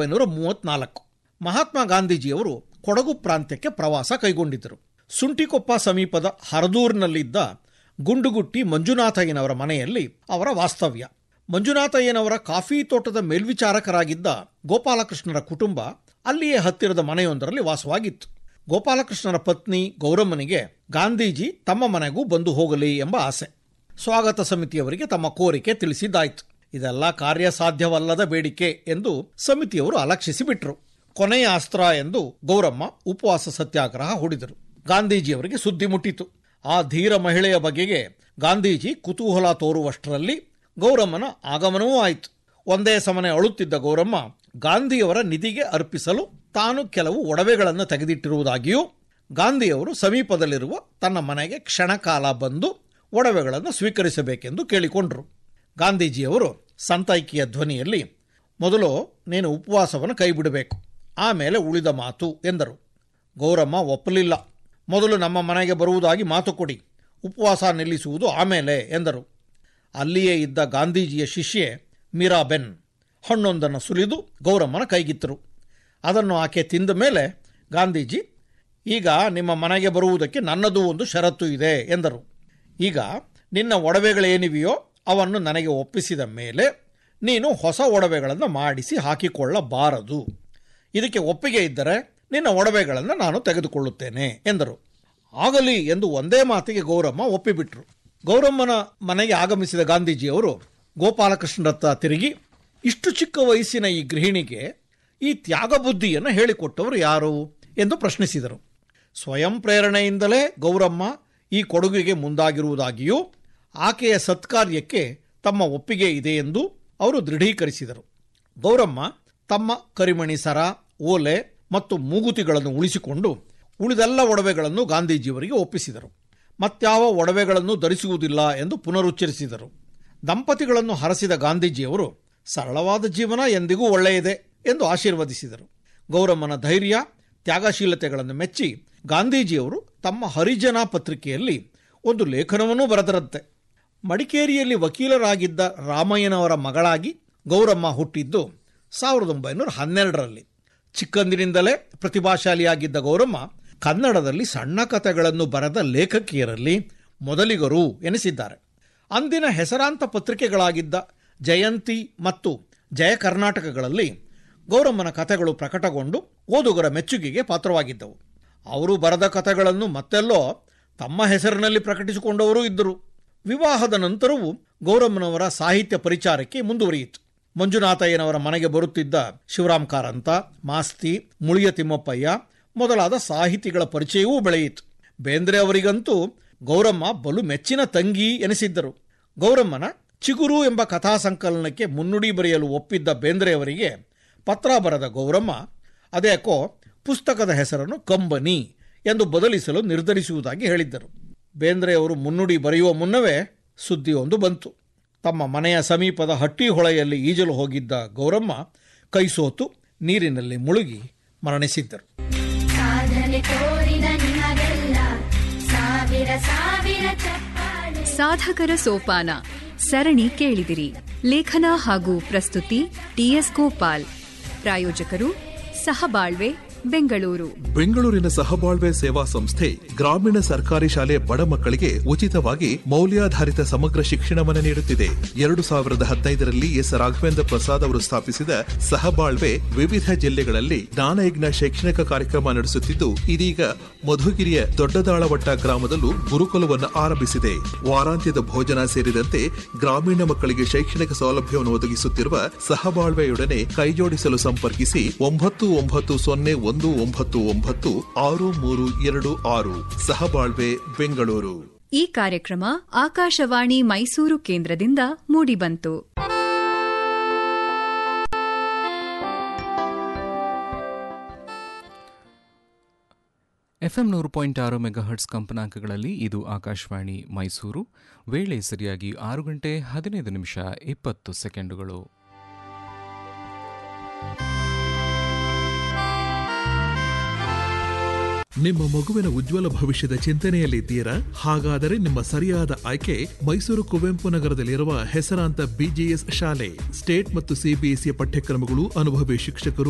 ಒಂಬೈನೂರ ಮೂವತ್ನಾಲ್ಕು ಮಹಾತ್ಮ ಗಾಂಧೀಜಿಯವರು ಕೊಡಗು ಪ್ರಾಂತ್ಯಕ್ಕೆ ಪ್ರವಾಸ ಕೈಗೊಂಡಿದ್ದರು ಸುಂಟಿಕೊಪ್ಪ ಸಮೀಪದ ಹರದೂರಿನಲ್ಲಿದ್ದ ಗುಂಡುಗುಟ್ಟಿ ಮಂಜುನಾಥಯ್ಯನವರ ಮನೆಯಲ್ಲಿ ಅವರ ವಾಸ್ತವ್ಯ ಮಂಜುನಾಥಯ್ಯನವರ ಕಾಫಿ ತೋಟದ ಮೇಲ್ವಿಚಾರಕರಾಗಿದ್ದ ಗೋಪಾಲಕೃಷ್ಣರ ಕುಟುಂಬ ಅಲ್ಲಿಯೇ ಹತ್ತಿರದ ಮನೆಯೊಂದರಲ್ಲಿ ವಾಸವಾಗಿತ್ತು ಗೋಪಾಲಕೃಷ್ಣರ ಪತ್ನಿ ಗೌರಮ್ಮನಿಗೆ ಗಾಂಧೀಜಿ ತಮ್ಮ ಮನೆಗೂ ಬಂದು ಹೋಗಲಿ ಎಂಬ ಆಸೆ ಸ್ವಾಗತ ಸಮಿತಿಯವರಿಗೆ ತಮ್ಮ ಕೋರಿಕೆ ತಿಳಿಸಿದ್ದಾಯಿತು ಇದೆಲ್ಲ ಕಾರ್ಯಸಾಧ್ಯವಲ್ಲದ ಬೇಡಿಕೆ ಎಂದು ಸಮಿತಿಯವರು ಅಲಕ್ಷಿಸಿ ಬಿಟ್ರು ಕೊನೆಯ ಅಸ್ತ್ರ ಎಂದು ಗೌರಮ್ಮ ಉಪವಾಸ ಸತ್ಯಾಗ್ರಹ ಹೂಡಿದರು ಗಾಂಧೀಜಿಯವರಿಗೆ ಸುದ್ದಿ ಮುಟ್ಟಿತು ಆ ಧೀರ ಮಹಿಳೆಯ ಬಗೆಗೆ ಗಾಂಧೀಜಿ ಕುತೂಹಲ ತೋರುವಷ್ಟರಲ್ಲಿ ಗೌರಮ್ಮನ ಆಗಮನವೂ ಆಯಿತು ಒಂದೇ ಸಮನೆ ಅಳುತ್ತಿದ್ದ ಗೌರಮ್ಮ ಗಾಂಧಿಯವರ ನಿಧಿಗೆ ಅರ್ಪಿಸಲು ತಾನು ಕೆಲವು ಒಡವೆಗಳನ್ನು ತೆಗೆದಿಟ್ಟಿರುವುದಾಗಿಯೂ ಗಾಂಧಿಯವರು ಸಮೀಪದಲ್ಲಿರುವ ತನ್ನ ಮನೆಗೆ ಕ್ಷಣಕಾಲ ಬಂದು ಒಡವೆಗಳನ್ನು ಸ್ವೀಕರಿಸಬೇಕೆಂದು ಕೇಳಿಕೊಂಡರು ಗಾಂಧೀಜಿಯವರು ಸಂತೈಕಿಯ ಧ್ವನಿಯಲ್ಲಿ ಮೊದಲು ನೀನು ಉಪವಾಸವನ್ನು ಕೈಬಿಡಬೇಕು ಆಮೇಲೆ ಉಳಿದ ಮಾತು ಎಂದರು ಗೌರಮ್ಮ ಒಪ್ಪಲಿಲ್ಲ ಮೊದಲು ನಮ್ಮ ಮನೆಗೆ ಬರುವುದಾಗಿ ಮಾತು ಕೊಡಿ ಉಪವಾಸ ನಿಲ್ಲಿಸುವುದು ಆಮೇಲೆ ಎಂದರು ಅಲ್ಲಿಯೇ ಇದ್ದ ಗಾಂಧೀಜಿಯ ಶಿಷ್ಯೆ ಮೀರಾಬೆನ್ ಹಣ್ಣೊಂದನ್ನು ಸುಲಿದು ಗೌರಮ್ಮನ ಕೈಗಿತ್ತರು ಅದನ್ನು ಆಕೆ ತಿಂದ ಮೇಲೆ ಗಾಂಧೀಜಿ ಈಗ ನಿಮ್ಮ ಮನೆಗೆ ಬರುವುದಕ್ಕೆ ನನ್ನದು ಒಂದು ಷರತ್ತು ಇದೆ ಎಂದರು ಈಗ ನಿನ್ನ ಒಡವೆಗಳೇನಿವೆಯೋ ಅವನ್ನು ನನಗೆ ಒಪ್ಪಿಸಿದ ಮೇಲೆ ನೀನು ಹೊಸ ಒಡವೆಗಳನ್ನು ಮಾಡಿಸಿ ಹಾಕಿಕೊಳ್ಳಬಾರದು ಇದಕ್ಕೆ ಒಪ್ಪಿಗೆ ಇದ್ದರೆ ನಿನ್ನ ಒಡವೆಗಳನ್ನು ನಾನು ತೆಗೆದುಕೊಳ್ಳುತ್ತೇನೆ ಎಂದರು ಆಗಲಿ ಎಂದು ಒಂದೇ ಮಾತಿಗೆ ಗೌರಮ್ಮ ಒಪ್ಪಿಬಿಟ್ರು ಗೌರಮ್ಮನ ಮನೆಗೆ ಆಗಮಿಸಿದ ಗಾಂಧೀಜಿಯವರು ಗೋಪಾಲಕೃಷ್ಣರತ್ತ ತಿರುಗಿ ಇಷ್ಟು ಚಿಕ್ಕ ವಯಸ್ಸಿನ ಈ ಗೃಹಿಣಿಗೆ ಈ ತ್ಯಾಗ ಬುದ್ಧಿಯನ್ನು ಹೇಳಿಕೊಟ್ಟವರು ಯಾರು ಎಂದು ಪ್ರಶ್ನಿಸಿದರು ಸ್ವಯಂ ಪ್ರೇರಣೆಯಿಂದಲೇ ಗೌರಮ್ಮ ಈ ಕೊಡುಗೆಗೆ ಮುಂದಾಗಿರುವುದಾಗಿಯೂ ಆಕೆಯ ಸತ್ಕಾರ್ಯಕ್ಕೆ ತಮ್ಮ ಒಪ್ಪಿಗೆ ಇದೆ ಎಂದು ಅವರು ದೃಢೀಕರಿಸಿದರು ಗೌರಮ್ಮ ತಮ್ಮ ಕರಿಮಣಿ ಸರ ಓಲೆ ಮತ್ತು ಮೂಗುತಿಗಳನ್ನು ಉಳಿಸಿಕೊಂಡು ಉಳಿದೆಲ್ಲ ಒಡವೆಗಳನ್ನು ಗಾಂಧೀಜಿಯವರಿಗೆ ಒಪ್ಪಿಸಿದರು ಮತ್ಯಾವ ಒಡವೆಗಳನ್ನು ಧರಿಸುವುದಿಲ್ಲ ಎಂದು ಪುನರುಚ್ಚರಿಸಿದರು ದಂಪತಿಗಳನ್ನು ಹರಸಿದ ಗಾಂಧೀಜಿಯವರು ಸರಳವಾದ ಜೀವನ ಎಂದಿಗೂ ಒಳ್ಳೆಯದೇ ಎಂದು ಆಶೀರ್ವದಿಸಿದರು ಗೌರಮ್ಮನ ಧೈರ್ಯ ತ್ಯಾಗಶೀಲತೆಗಳನ್ನು ಮೆಚ್ಚಿ ಗಾಂಧೀಜಿಯವರು ತಮ್ಮ ಹರಿಜನ ಪತ್ರಿಕೆಯಲ್ಲಿ ಒಂದು ಲೇಖನವನ್ನೂ ಬರೆದರಂತೆ ಮಡಿಕೇರಿಯಲ್ಲಿ ವಕೀಲರಾಗಿದ್ದ ರಾಮಯ್ಯನವರ ಮಗಳಾಗಿ ಗೌರಮ್ಮ ಹುಟ್ಟಿದ್ದು ಸಾವಿರದ ಒಂಬೈನೂರ ಹನ್ನೆರಡರಲ್ಲಿ ಚಿಕ್ಕಂದಿನಿಂದಲೇ ಪ್ರತಿಭಾಶಾಲಿಯಾಗಿದ್ದ ಗೌರಮ್ಮ ಕನ್ನಡದಲ್ಲಿ ಸಣ್ಣ ಕಥೆಗಳನ್ನು ಬರೆದ ಲೇಖಕಿಯರಲ್ಲಿ ಮೊದಲಿಗರು ಎನಿಸಿದ್ದಾರೆ ಅಂದಿನ ಹೆಸರಾಂತ ಪತ್ರಿಕೆಗಳಾಗಿದ್ದ ಜಯಂತಿ ಮತ್ತು ಜಯ ಕರ್ನಾಟಕಗಳಲ್ಲಿ ಗೌರಮ್ಮನ ಕಥೆಗಳು ಪ್ರಕಟಗೊಂಡು ಓದುಗರ ಮೆಚ್ಚುಗೆಗೆ ಪಾತ್ರವಾಗಿದ್ದವು ಅವರು ಬರೆದ ಕಥೆಗಳನ್ನು ಮತ್ತೆಲ್ಲೋ ತಮ್ಮ ಹೆಸರಿನಲ್ಲಿ ಪ್ರಕಟಿಸಿಕೊಂಡವರೂ ಇದ್ದರು ವಿವಾಹದ ನಂತರವೂ ಗೌರಮ್ಮನವರ ಸಾಹಿತ್ಯ ಪರಿಚಾರಕ್ಕೆ ಮುಂದುವರಿಯಿತು ಮಂಜುನಾಥಯ್ಯನವರ ಮನೆಗೆ ಬರುತ್ತಿದ್ದ ಶಿವರಾಮ್ ಕಾರಂತ ಮಾಸ್ತಿ ಮುಳಿಯ ತಿಮ್ಮಪ್ಪಯ್ಯ ಮೊದಲಾದ ಸಾಹಿತಿಗಳ ಪರಿಚಯವೂ ಬೆಳೆಯಿತು ಬೇಂದ್ರೆ ಅವರಿಗಂತೂ ಗೌರಮ್ಮ ಬಲು ಮೆಚ್ಚಿನ ತಂಗಿ ಎನಿಸಿದ್ದರು ಗೌರಮ್ಮನ ಚಿಗುರು ಎಂಬ ಕಥಾ ಸಂಕಲನಕ್ಕೆ ಮುನ್ನುಡಿ ಬರೆಯಲು ಒಪ್ಪಿದ್ದ ಬೇಂದ್ರೆಯವರಿಗೆ ಪತ್ರ ಬರೆದ ಗೌರಮ್ಮ ಅದೇಕೋ ಪುಸ್ತಕದ ಹೆಸರನ್ನು ಕಂಬನಿ ಎಂದು ಬದಲಿಸಲು ನಿರ್ಧರಿಸುವುದಾಗಿ ಹೇಳಿದ್ದರು ಬೇಂದ್ರೆಯವರು ಮುನ್ನುಡಿ ಬರೆಯುವ ಮುನ್ನವೇ ಸುದ್ದಿಯೊಂದು ಬಂತು ತಮ್ಮ ಮನೆಯ ಸಮೀಪದ ಹಟ್ಟಿ ಹೊಳೆಯಲ್ಲಿ ಈಜಲು ಹೋಗಿದ್ದ ಗೌರಮ್ಮ ಕೈಸೋತು ನೀರಿನಲ್ಲಿ ಮುಳುಗಿ ಮರಣಿಸಿದ್ದರು ಸಾಧನೆ ತೋರಿದ ನಿಮಗೆಲ್ಲ ಸಾವಿರ ಸಾವಿರ ಚಪ್ಪಾಳೆ ಸಾಧಕರ ಸೋಪಾನ ಸರಣಿ ಕೇಳಿದಿರಿ ಲೇಖನ ಹಾಗೂ ಪ್ರಸ್ತುತಿ ಟಿಎಸ್ ಗೋಪಾಲ್ ಪ್ರಾಯೋಜಕರು ಸಹಬಾಳ್ವೆ ಬೆಂಗಳೂರು ಬೆಂಗಳೂರಿನ ಸಹಬಾಳ್ವೆ ಸೇವಾ ಸಂಸ್ಥೆ ಗ್ರಾಮೀಣ ಸರ್ಕಾರಿ ಶಾಲೆ ಬಡ ಮಕ್ಕಳಿಗೆ ಉಚಿತವಾಗಿ ಮೌಲ್ಯಾಧಾರಿತ ಸಮಗ್ರ ಶಿಕ್ಷಣವನ್ನು ನೀಡುತ್ತಿದೆ ಎರಡು ಸಾವಿರದ ಹದಿನೈದರಲ್ಲಿ ಎಸ್ ರಾಘವೇಂದ್ರ ಪ್ರಸಾದ್ ಅವರು ಸ್ಥಾಪಿಸಿದ ಸಹಬಾಳ್ವೆ ವಿವಿಧ ಜಿಲ್ಲೆಗಳಲ್ಲಿ ಜ್ಞಾನಯಜ್ಞ ಶೈಕ್ಷಣಿಕ ಕಾರ್ಯಕ್ರಮ ನಡೆಸುತ್ತಿದ್ದು ಇದೀಗ ಮಧುಗಿರಿಯ ದೊಡ್ಡದಾಳವಟ್ಟ ಗ್ರಾಮದಲ್ಲೂ ಗುರುಕುಲವನ್ನು ಆರಂಭಿಸಿದೆ ವಾರಾಂತ್ಯದ ಭೋಜನ ಸೇರಿದಂತೆ ಗ್ರಾಮೀಣ ಮಕ್ಕಳಿಗೆ ಶೈಕ್ಷಣಿಕ ಸೌಲಭ್ಯವನ್ನು ಒದಗಿಸುತ್ತಿರುವ ಸಹಬಾಳ್ವೆಯೊಡನೆ ಕೈಜೋಡಿಸಲು ಸಂಪರ್ಕಿಸಿ ಒಂಬತ್ತು ಒಂಬತ್ತು ಸೊನ್ನೆ ಒಂದು ಒಂಬತ್ತು ಒಂಬತ್ತು ಆರು ಮೂರು ಎರಡು ಆರು ಸಹಬಾಳ್ವೆ ಬೆಂಗಳೂರು ಈ ಕಾರ್ಯಕ್ರಮ ಆಕಾಶವಾಣಿ ಮೈಸೂರು ಕೇಂದ್ರದಿಂದ ಮೂಡಿಬಂತು ಎಫ್ಎಂ ನೂರು ಪಾಯಿಂಟ್ ಆರು ಮೆಗಾಹರ್ಟ್ಸ್ ಕಂಪನಾಂಕಗಳಲ್ಲಿ ಇದು ಆಕಾಶವಾಣಿ ಮೈಸೂರು ವೇಳೆ ಸರಿಯಾಗಿ ಆರು ಗಂಟೆ ಹದಿನೈದು ನಿಮಿಷ ಇಪ್ಪತ್ತು ಸೆಕೆಂಡುಗಳು ನಿಮ್ಮ ಮಗುವಿನ ಉಜ್ವಲ ಭವಿಷ್ಯದ ಚಿಂತನೆಯಲ್ಲಿದ್ದೀರಾ ಹಾಗಾದರೆ ನಿಮ್ಮ ಸರಿಯಾದ ಆಯ್ಕೆ ಮೈಸೂರು ಕುವೆಂಪು ನಗರದಲ್ಲಿರುವ ಹೆಸರಾಂತ ಬಿಜಿಎಸ್ ಶಾಲೆ ಸ್ಟೇಟ್ ಮತ್ತು ಸಿಬಿಎಸ್ಇ ಪಠ್ಯಕ್ರಮಗಳು ಅನುಭವಿ ಶಿಕ್ಷಕರು